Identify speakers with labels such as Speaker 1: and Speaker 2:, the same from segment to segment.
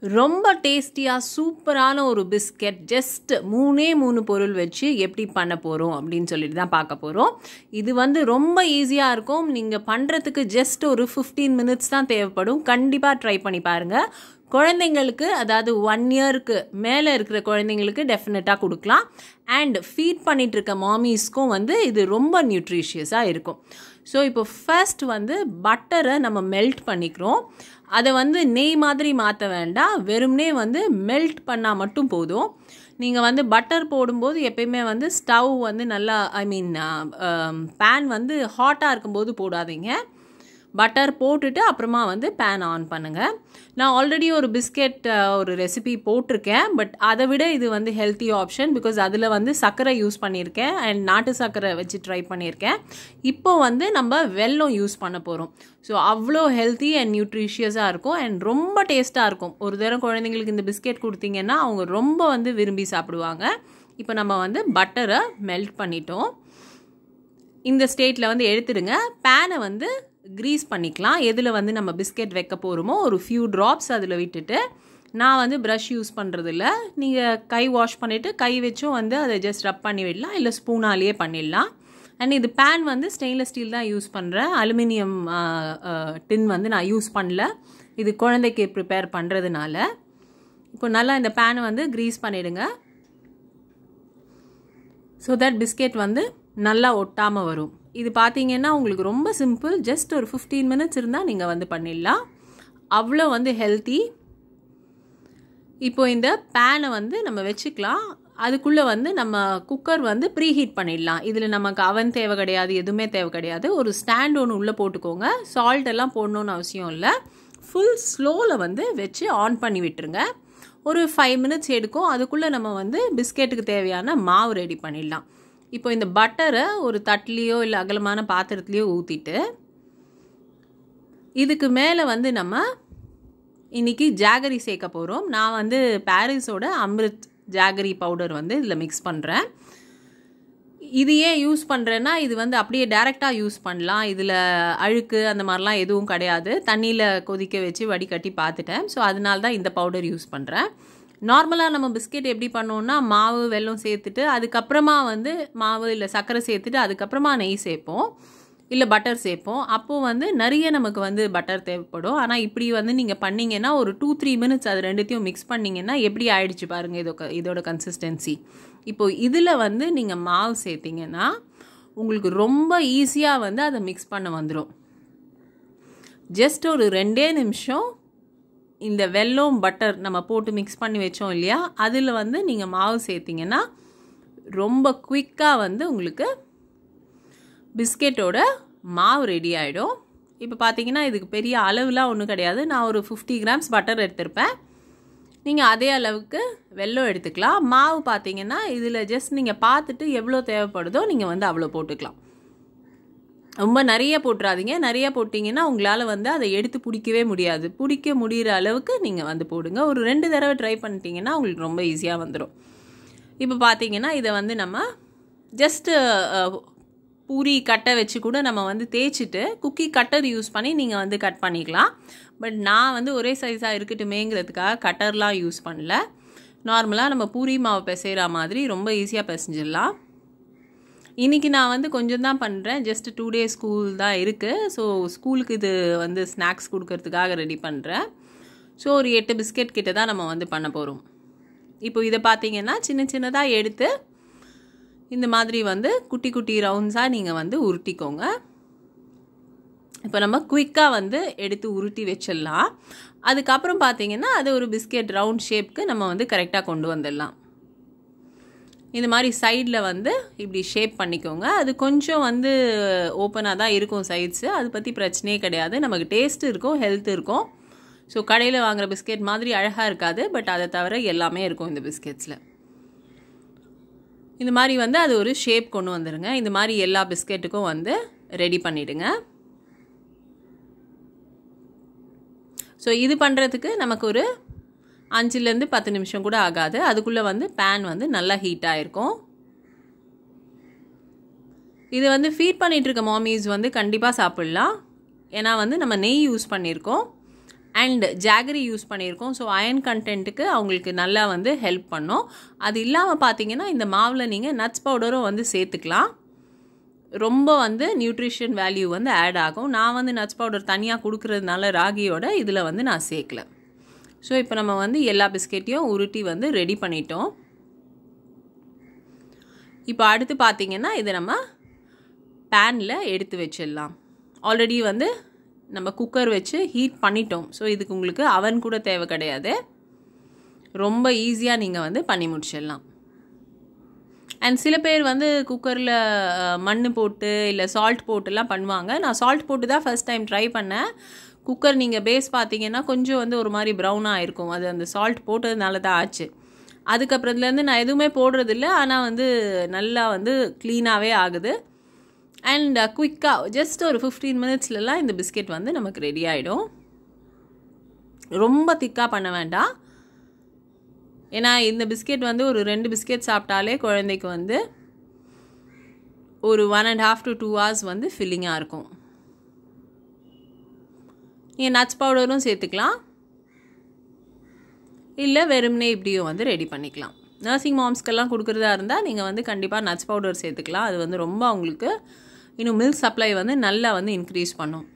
Speaker 1: ரொம்ப டேஸ்டியாக சூப்பரான ஒரு பிஸ்கெட் ஜஸ்ட் மூணே மூணு பொருள் வச்சு எப்படி பண்ண போகிறோம் அப்படின்னு சொல்லிட்டு தான் பார்க்க போகிறோம் இது வந்து ரொம்ப ஈஸியாக இருக்கும் நீங்கள் பண்ணுறதுக்கு ஜஸ்ட் ஒரு ஃபிஃப்டீன் மினிட்ஸ் தான் தேவைப்படும் கண்டிப்பாக ட்ரை பண்ணி பாருங்கள் குழந்தைங்களுக்கு அதாவது ஒன் இயருக்கு மேலே இருக்கிற குழந்தைங்களுக்கு டெஃபினட்டாக கொடுக்கலாம் அண்ட் ஃபீட் பண்ணிட்டு இருக்க மாமிஸ்க்கும் வந்து இது ரொம்ப நியூட்ரிஷியஸாக இருக்கும் ஸோ இப்போ ஃபர்ஸ்ட் வந்து பட்டரை நம்ம மெல்ட் பண்ணிக்கிறோம் அதை வந்து நெய் மாதிரி மாற்ற வேண்டாம் வெறும்னே வந்து மெல்ட் பண்ணால் மட்டும் போதும் நீங்கள் வந்து பட்டர் போடும்போது எப்பயுமே வந்து ஸ்டவ் வந்து நல்லா ஐ மீன் பேன் வந்து ஹாட்டாக இருக்கும்போது போடாதீங்க பட்டர் போட்டுட்டு அப்புறமா வந்து பேன் ஆன் பண்ணுங்கள் நான் ஆல்ரெடி ஒரு பிஸ்கெட் ஒரு ரெசிபி போட்டிருக்கேன் பட் அதை விட இது வந்து ஹெல்த்தி ஆப்ஷன் பிகாஸ் அதில் வந்து சர்க்கரை யூஸ் பண்ணியிருக்கேன் அண்ட் நாட்டு சர்க்கரை வச்சு ட்ரை பண்ணியிருக்கேன் இப்போ வந்து நம்ம வெல்லம் யூஸ் பண்ண போகிறோம் ஸோ அவ்வளோ ஹெல்த்தி அண்ட் நியூட்ரிஷியஸாக இருக்கும் அண்ட் ரொம்ப டேஸ்ட்டாக இருக்கும் ஒரு தரம் குழந்தைங்களுக்கு இந்த பிஸ்கெட் கொடுத்தீங்கன்னா அவங்க ரொம்ப வந்து விரும்பி சாப்பிடுவாங்க இப்போ நம்ம வந்து பட்டரை மெல்ட் பண்ணிட்டோம் இந்த ஸ்டேட்டில் வந்து எடுத்துடுங்க பேனை வந்து க்ரீஸ் பண்ணிக்கலாம் எதில் வந்து நம்ம பிஸ்கெட் வைக்க போகிறோமோ ஒரு ஃபியூ ட்ராப்ஸ் அதில் விட்டுட்டு நான் வந்து ப்ரஷ் யூஸ் பண்ணுறதில்ல நீங்கள் கை வாஷ் பண்ணிவிட்டு கை வச்சும் வந்து அதை ஜஸ்ட் ரப் பண்ணி விடலாம் இல்லை ஸ்பூனாலேயே பண்ணிடலாம் அண்ட் இது பேன் வந்து ஸ்டெயின்லெஸ் ஸ்டீல் தான் யூஸ் பண்ணுறேன் அலுமினியம் டின் வந்து நான் யூஸ் பண்ணல இது குழந்தைக்கு ப்ரிப்பேர் பண்ணுறதுனால இப்போ நல்லா இந்த பேனை வந்து க்ரீஸ் பண்ணிவிடுங்க ஸோ தட் பிஸ்கெட் வந்து நல்லா ஒட்டாமல் வரும் இது பார்த்தீங்கன்னா உங்களுக்கு ரொம்ப சிம்பிள் ஜஸ்ட் ஒரு ஃபிஃப்டீன் மினிட்ஸ் இருந்தால் நீங்கள் வந்து பண்ணிடலாம் அவ்வளோ வந்து ஹெல்த்தி இப்போ இந்த பேனை வந்து நம்ம வச்சுக்கலாம் அதுக்குள்ளே வந்து நம்ம குக்கர் வந்து ப்ரீ ஹீட் பண்ணிடலாம் இதில் நமக்கு அவன் தேவை கிடையாது எதுவுமே தேவை கிடையாது ஒரு ஸ்டாண்ட் ஒன்று உள்ளே போட்டுக்கோங்க சால்ட் எல்லாம் போடணுன்னு அவசியம் இல்லை ஃபுல் ஸ்லோவில் வந்து வச்சு ஆன் பண்ணி விட்டுருங்க ஒரு ஃபைவ் மினிட்ஸ் எடுக்கும் அதுக்குள்ளே நம்ம வந்து பிஸ்கெட்டுக்கு தேவையான மாவு ரெடி பண்ணிடலாம் இப்போ இந்த பட்டரை ஒரு தட்லேயோ இல்லை அகலமான பாத்திரத்துலேயோ ஊற்றிட்டு இதுக்கு மேலே வந்து நம்ம இன்றைக்கி ஜாகரி சேர்க்க போகிறோம் நான் வந்து பாரிஸோட அம்ரித் ஜாகரி பவுடர் வந்து இதில் மிக்ஸ் பண்ணுறேன் இது ஏன் யூஸ் பண்ணுறேன்னா இது வந்து அப்படியே டேரெக்டாக யூஸ் பண்ணலாம் இதில் அழுக்கு அந்த மாதிரிலாம் எதுவும் கிடையாது தண்ணியில் கொதிக்க வச்சு வடிகட்டி பார்த்துட்டேன் ஸோ அதனால தான் இந்த பவுடர் யூஸ் பண்ணுறேன் நார்மலாக நம்ம பிஸ்கெட் எப்படி பண்ணோம்னா மாவு வெல்லம் சேர்த்துட்டு அதுக்கப்புறமா வந்து மாவு இல்லை சர்க்கரை சேர்த்துட்டு அதுக்கப்புறமா நெய் சேர்ப்போம் இல்லை பட்டர் சேர்ப்போம் அப்போது வந்து நிறைய நமக்கு வந்து பட்டர் தேவைப்படும் ஆனால் இப்படி வந்து நீங்கள் பண்ணிங்கன்னா ஒரு டூ த்ரீ மினிட்ஸ் அது ரெண்டுத்தையும் மிக்ஸ் பண்ணிங்கன்னா எப்படி ஆயிடுச்சு பாருங்கள் இதோ இதோட கன்சிஸ்டன்சி இப்போ இதில் வந்து நீங்கள் மாவு சேர்த்திங்கன்னா உங்களுக்கு ரொம்ப ஈஸியாக வந்து அதை மிக்ஸ் பண்ண வந்துடும் ஜஸ்ட் ஒரு ரெண்டே நிமிஷம் இந்த வெல்லம் பட்டர் நம்ம போட்டு மிக்ஸ் பண்ணி வச்சோம் இல்லையா அதில் வந்து நீங்கள் மாவு சேர்த்திங்கன்னா ரொம்ப குயிக்காக வந்து உங்களுக்கு பிஸ்கெட்டோட மாவு ரெடி ஆகிடும் இப்போ பார்த்தீங்கன்னா இதுக்கு பெரிய அளவுலாம் ஒன்றும் கிடையாது நான் ஒரு ஃபிஃப்டி கிராம்ஸ் பட்டர் எடுத்திருப்பேன் நீங்கள் அதே அளவுக்கு வெல்லம் எடுத்துக்கலாம் மாவு பார்த்தீங்கன்னா இதில் ஜஸ்ட் நீங்கள் பார்த்துட்டு எவ்வளோ தேவைப்படுதோ நீங்கள் வந்து அவ்வளோ போட்டுக்கலாம் ரொம்ப நிறைய போட்டுறாதீங்க நிறைய போட்டிங்கன்னா உங்களால் வந்து அதை எடுத்து பிடிக்கவே முடியாது பிடிக்க முடிகிற அளவுக்கு நீங்கள் வந்து போடுங்க ஒரு ரெண்டு தடவை ட்ரை பண்ணிட்டீங்கன்னா உங்களுக்கு ரொம்ப ஈஸியாக வந்துடும் இப்போ பார்த்தீங்கன்னா இதை வந்து நம்ம ஜஸ்ட்டு பூரி கட்டை வச்சு கூட நம்ம வந்து தேய்ச்சிட்டு குக்கி கட்டர் யூஸ் பண்ணி நீங்கள் வந்து கட் பண்ணிக்கலாம் பட் நான் வந்து ஒரே சைஸாக இருக்கட்டுமேங்கிறதுக்காக கட்டர்லாம் யூஸ் பண்ணல நார்மலாக நம்ம பூரி மாவு பிசைகிற மாதிரி ரொம்ப ஈஸியாக பிசைஞ்சிடலாம் இன்றைக்கி நான் வந்து கொஞ்சம் தான் பண்ணுறேன் ஜஸ்ட் டூ டே ஸ்கூல் தான் இருக்குது ஸோ ஸ்கூலுக்கு இது வந்து ஸ்நாக்ஸ் கொடுக்கறதுக்காக ரெடி பண்ணுறேன் ஸோ ஒரு எட்டு பிஸ்கெட் கிட்ட தான் நம்ம வந்து பண்ண போகிறோம் இப்போ இதை பார்த்தீங்கன்னா சின்ன சின்னதாக எடுத்து இந்த மாதிரி வந்து குட்டி குட்டி ரவுண்ட்ஸாக நீங்கள் வந்து உருட்டிக்கோங்க இப்போ நம்ம குயிக்காக வந்து எடுத்து உருட்டி வச்சிடலாம் அதுக்கப்புறம் பார்த்தீங்கன்னா அது ஒரு பிஸ்கெட் ரவுண்ட் ஷேப்க்கு நம்ம வந்து கரெக்டாக கொண்டு வந்துடலாம் இந்த மாதிரி சைடில் வந்து இப்படி ஷேப் பண்ணிக்கோங்க அது கொஞ்சம் வந்து ஓப்பனாக தான் இருக்கும் சைட்ஸு அதை பற்றி பிரச்சனையே கிடையாது நமக்கு டேஸ்ட்டு இருக்கும் ஹெல்த் இருக்கும் ஸோ கடையில் வாங்குகிற பிஸ்கெட் மாதிரி அழகாக இருக்காது பட் அதை தவிர எல்லாமே இருக்கும் இந்த பிஸ்கெட்ஸில் இந்த மாதிரி வந்து அது ஒரு ஷேப் கொண்டு வந்துடுங்க இந்த மாதிரி எல்லா பிஸ்கெட்டுக்கும் வந்து ரெடி பண்ணிவிடுங்க ஸோ இது பண்ணுறதுக்கு நமக்கு ஒரு அஞ்சுலேருந்து பத்து நிமிஷம் கூட ஆகாது அதுக்குள்ளே வந்து பேன் வந்து நல்லா ஹீட் ஆகிருக்கும் இது வந்து ஃபீட் பண்ணிகிட்டு இருக்க மாமிஸ் வந்து கண்டிப்பாக சாப்பிட்லாம் ஏன்னா வந்து நம்ம நெய் யூஸ் பண்ணியிருக்கோம் அண்ட் ஜாகரி யூஸ் பண்ணியிருக்கோம் ஸோ அயன் கண்டென்ட்டுக்கு அவங்களுக்கு நல்லா வந்து ஹெல்ப் பண்ணும் அது இல்லாமல் பார்த்தீங்கன்னா இந்த மாவில் நீங்கள் நட்ஸ் பவுடரும் வந்து சேர்த்துக்கலாம் ரொம்ப வந்து நியூட்ரிஷன் வேல்யூ வந்து ஆட் ஆகும் நான் வந்து நட்ஸ் பவுடர் தனியாக கொடுக்கறதுனால ராகியோட இதில் வந்து நான் சேர்க்கல ஸோ இப்போ நம்ம வந்து எல்லா பிஸ்கெட்டையும் உருட்டி வந்து ரெடி பண்ணிட்டோம் இப்போ அடுத்து பார்த்தீங்கன்னா இதை நம்ம பேனில் எடுத்து வச்சிடலாம் ஆல்ரெடி வந்து நம்ம குக்கர் வச்சு ஹீட் பண்ணிட்டோம் ஸோ இதுக்கு உங்களுக்கு அவன் கூட தேவை கிடையாது ரொம்ப ஈஸியாக நீங்கள் வந்து பண்ணி முடிச்சிடலாம் அண்ட் சில பேர் வந்து குக்கரில் மண் போட்டு இல்லை சால்ட் போட்டுலாம் பண்ணுவாங்க நான் சால்ட் போட்டு தான் ஃபஸ்ட் டைம் ட்ரை பண்ணேன் குக்கர் நீங்கள் பேஸ் பார்த்தீங்கன்னா கொஞ்சம் வந்து ஒரு மாதிரி ப்ரௌனாக இருக்கும் அது அந்த சால்ட் போட்டதுனால தான் ஆச்சு அதுக்கப்புறத்துலேருந்து நான் எதுவுமே போடுறதில்ல ஆனால் வந்து நல்லா வந்து க்ளீனாகவே ஆகுது அண்ட் குயிக்காக ஜஸ்ட் ஒரு ஃபிஃப்டீன் மினிட்ஸ்லலாம் இந்த பிஸ்கெட் வந்து நமக்கு ரெடி ஆகிடும் ரொம்ப திக்காக பண்ண வேண்டாம் ஏன்னா இந்த பிஸ்கெட் வந்து ஒரு ரெண்டு பிஸ்கெட் சாப்பிட்டாலே குழந்தைக்கு வந்து ஒரு one and half to two hours வந்து ஃபில்லிங்காக இருக்கும் நீங்கள் நட்ஸ் பவுடரும் சேர்த்துக்கலாம் இல்லை வெறும்னே இப்படியும் வந்து ரெடி பண்ணிக்கலாம் நர்சிங் மாம்ஸ்க்கெல்லாம் கொடுக்குறதா இருந்தால் நீங்கள் வந்து கண்டிப்பாக நட்ஸ் பவுடர் சேர்த்துக்கலாம் அது வந்து ரொம்ப அவங்களுக்கு இன்னும் மில்க் சப்ளை வந்து நல்லா வந்து இன்க்ரீஸ் பண்ணும்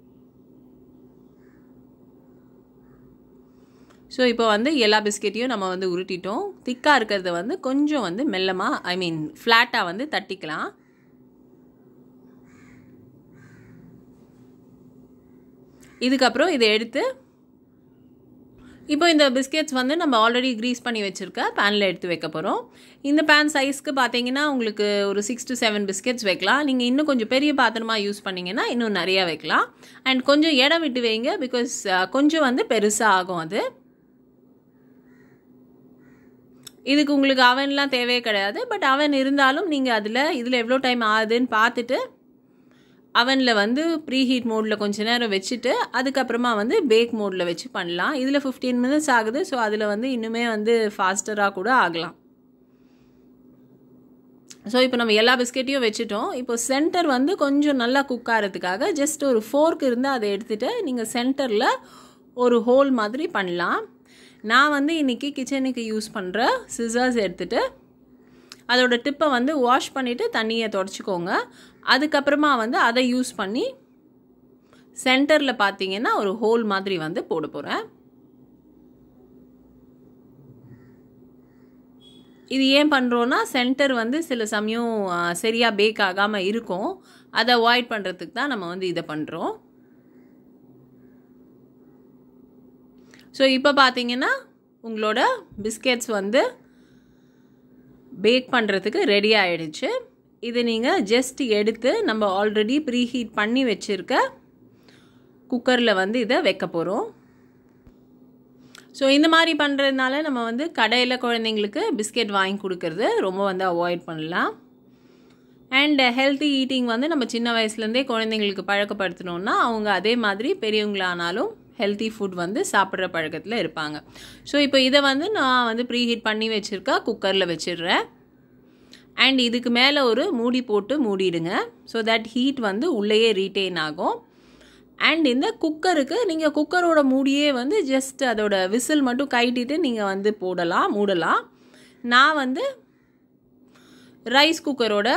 Speaker 1: ஸோ இப்போ வந்து எல்லா பிஸ்கெட்டையும் நம்ம வந்து உருட்டிட்டோம் திக்காக இருக்கிறத வந்து கொஞ்சம் வந்து மெல்லமாக ஐ மீன் ஃப்ளாட்டாக வந்து தட்டிக்கலாம் இதுக்கப்புறம் இதை எடுத்து இப்போ இந்த பிஸ்கெட்ஸ் வந்து நம்ம ஆல்ரெடி க்ரீஸ் பண்ணி வச்சுருக்க பேனில் எடுத்து வைக்க போகிறோம் இந்த பேன் சைஸ்க்கு பார்த்தீங்கன்னா உங்களுக்கு ஒரு சிக்ஸ் டு செவன் பிஸ்கெட்ஸ் வைக்கலாம் நீங்கள் இன்னும் கொஞ்சம் பெரிய பாத்திரமாக யூஸ் பண்ணிங்கன்னா இன்னும் நிறையா வைக்கலாம் அண்ட் கொஞ்சம் இடம் விட்டு வைங்க பிகாஸ் கொஞ்சம் வந்து பெருசாக ஆகும் அது இதுக்கு உங்களுக்கு அவன்லாம் தேவையே கிடையாது பட் அவன் இருந்தாலும் நீங்கள் அதில் இதில் எவ்வளோ டைம் ஆகுதுன்னு பார்த்துட்டு அவனில் வந்து ப்ரீ ஹீட் மோடில் கொஞ்ச நேரம் வச்சுட்டு அதுக்கப்புறமா வந்து பேக் மோடில் வச்சு பண்ணலாம் இதில் ஃபிஃப்டீன் மினிட்ஸ் ஆகுது ஸோ அதில் வந்து இன்னுமே வந்து ஃபாஸ்டராக கூட ஆகலாம் ஸோ இப்போ நம்ம எல்லா பிஸ்கெட்டையும் வச்சுட்டோம் இப்போ சென்டர் வந்து கொஞ்சம் நல்லா குக் ஆகிறதுக்காக ஜஸ்ட் ஒரு ஃபோர்க் இருந்தால் அதை எடுத்துகிட்டு நீங்கள் சென்டரில் ஒரு ஹோல் மாதிரி பண்ணலாம் நான் வந்து இன்றைக்கி கிச்சனுக்கு யூஸ் பண்ணுற சிசர்ஸ் எடுத்துகிட்டு அதோட டிப்பை வந்து வாஷ் பண்ணிவிட்டு தண்ணியை தொடச்சிக்கோங்க அதுக்கப்புறமா வந்து அதை யூஸ் பண்ணி சென்டரில் பார்த்தீங்கன்னா ஒரு ஹோல் மாதிரி வந்து போட போகிறேன் இது ஏன் பண்ணுறோன்னா சென்டர் வந்து சில சமயம் சரியாக பேக் ஆகாமல் இருக்கும் அதை அவாய்ட் பண்ணுறதுக்கு தான் நம்ம வந்து இதை பண்ணுறோம் ஸோ இப்போ பார்த்தீங்கன்னா உங்களோட பிஸ்கெட்ஸ் வந்து பேக் பண்ணுறதுக்கு ரெடி ஆகிடுச்சு இது நீங்கள் ஜஸ்ட் எடுத்து நம்ம ஆல்ரெடி ப்ரீ ஹீட் பண்ணி வச்சுருக்க குக்கரில் வந்து இதை வைக்க போகிறோம் ஸோ இந்த மாதிரி பண்ணுறதுனால நம்ம வந்து கடையில் குழந்தைங்களுக்கு பிஸ்கெட் வாங்கி கொடுக்கறது ரொம்ப வந்து அவாய்ட் பண்ணலாம் அண்ட் ஹெல்த்தி ஈட்டிங் வந்து நம்ம சின்ன வயசுலேருந்தே குழந்தைங்களுக்கு பழக்கப்படுத்தணுன்னா அவங்க அதே மாதிரி பெரியவங்களானாலும் ஹெல்த்தி ஃபுட் வந்து சாப்பிட்ற பழக்கத்தில் இருப்பாங்க ஸோ இப்போ இதை வந்து நான் வந்து ப்ரீ ஹீட் பண்ணி வச்சுருக்கா குக்கரில் வச்சிடுறேன் அண்ட் இதுக்கு மேலே ஒரு மூடி போட்டு மூடிடுங்க ஸோ தட் ஹீட் வந்து உள்ளேயே ரீட்டெயின் ஆகும் அண்ட் இந்த குக்கருக்கு நீங்கள் குக்கரோட மூடியே வந்து ஜஸ்ட் அதோட விசில் மட்டும் கைட்டிட்டு நீங்கள் வந்து போடலாம் மூடலாம் நான் வந்து ரைஸ் குக்கரோட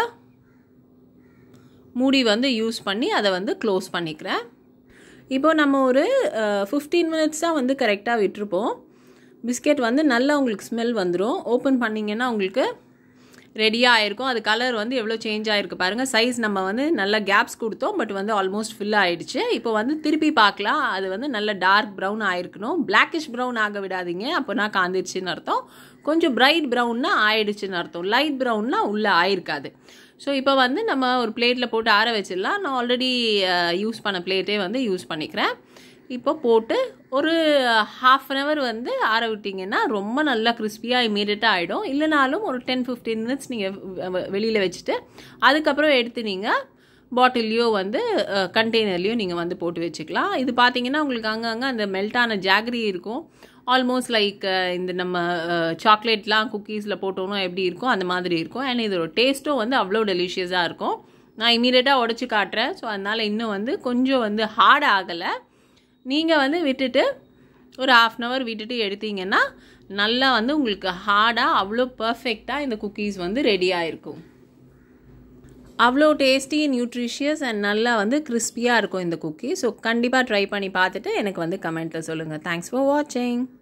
Speaker 1: மூடி வந்து யூஸ் பண்ணி அதை வந்து க்ளோஸ் பண்ணிக்கிறேன் இப்போ நம்ம ஒரு ஃபிஃப்டீன் மினிட்ஸ் தான் வந்து கரெக்டாக விட்டுருப்போம் பிஸ்கெட் வந்து நல்லா உங்களுக்கு ஸ்மெல் வந்துடும் ஓப்பன் பண்ணிங்கன்னா உங்களுக்கு ரெடியாக ஆயிருக்கும் அது கலர் வந்து எவ்வளோ சேஞ்ச் ஆகிருக்கு பாருங்கள் சைஸ் நம்ம வந்து நல்ல கேப்ஸ் கொடுத்தோம் பட் வந்து ஆல்மோஸ்ட் ஃபில் ஆகிடுச்சு இப்போ வந்து திருப்பி பார்க்கலாம் அது வந்து நல்ல டார்க் ப்ரௌன் ஆயிருக்கணும் பிளாக்கிஷ் ப்ரௌன் ஆக விடாதீங்க அப்போனா காந்திருச்சுன்னு அர்த்தம் கொஞ்சம் பிரைட் ப்ரௌன்னா ஆயிடுச்சுன்னு அர்த்தம் லைட் ப்ரௌன்னா உள்ளே ஆயிருக்காது ஸோ இப்போ வந்து நம்ம ஒரு பிளேட்டில் போட்டு ஆற வச்சிடலாம் நான் ஆல்ரெடி யூஸ் பண்ண பிளேட்டே வந்து யூஸ் பண்ணிக்கிறேன் இப்போ போட்டு ஒரு ஹாஃப் அன் ஹவர் வந்து ஆற விட்டிங்கன்னா ரொம்ப நல்லா கிறிஸ்பியாக இமீடியட்டாக ஆகிடும் இல்லைனாலும் ஒரு டென் ஃபிஃப்டீன் மினிட்ஸ் நீங்கள் வெளியில் வச்சுட்டு அதுக்கப்புறம் எடுத்து நீங்கள் பாட்டில்லையோ வந்து கண்டெய்னர்லேயோ நீங்கள் வந்து போட்டு வச்சுக்கலாம் இது பார்த்தீங்கன்னா உங்களுக்கு அங்கங்கே அந்த மெல்ட்டான ஜாகரி இருக்கும் ஆல்மோஸ்ட் லைக் இந்த நம்ம சாக்லேட்லாம் குக்கீஸில் போட்டோம்னா எப்படி இருக்கும் அந்த மாதிரி இருக்கும் அண்ட் இதோட டேஸ்ட்டும் வந்து அவ்வளோ டெலிஷியஸாக இருக்கும் நான் இமீடியட்டாக உடச்சி காட்டுறேன் ஸோ அதனால் இன்னும் வந்து கொஞ்சம் வந்து ஹார்ட் ஆகலை நீங்கள் வந்து விட்டுட்டு ஒரு ஆஃப் அன் ஹவர் விட்டுட்டு எடுத்தீங்கன்னா நல்லா வந்து உங்களுக்கு ஹார்டாக அவ்வளோ பர்ஃபெக்டாக இந்த குக்கீஸ் வந்து ரெடியாக இருக்கும் அவ்வளோ டேஸ்டி நியூட்ரிஷியஸ் அண்ட் நல்லா வந்து கிறிஸ்பியாக இருக்கும் இந்த குக்கி ஸோ கண்டிப்பாக ட்ரை பண்ணி பார்த்துட்டு எனக்கு வந்து கமெண்ட்டில் சொல்லுங்கள் தேங்க்ஸ் ஃபார் வாட்சிங்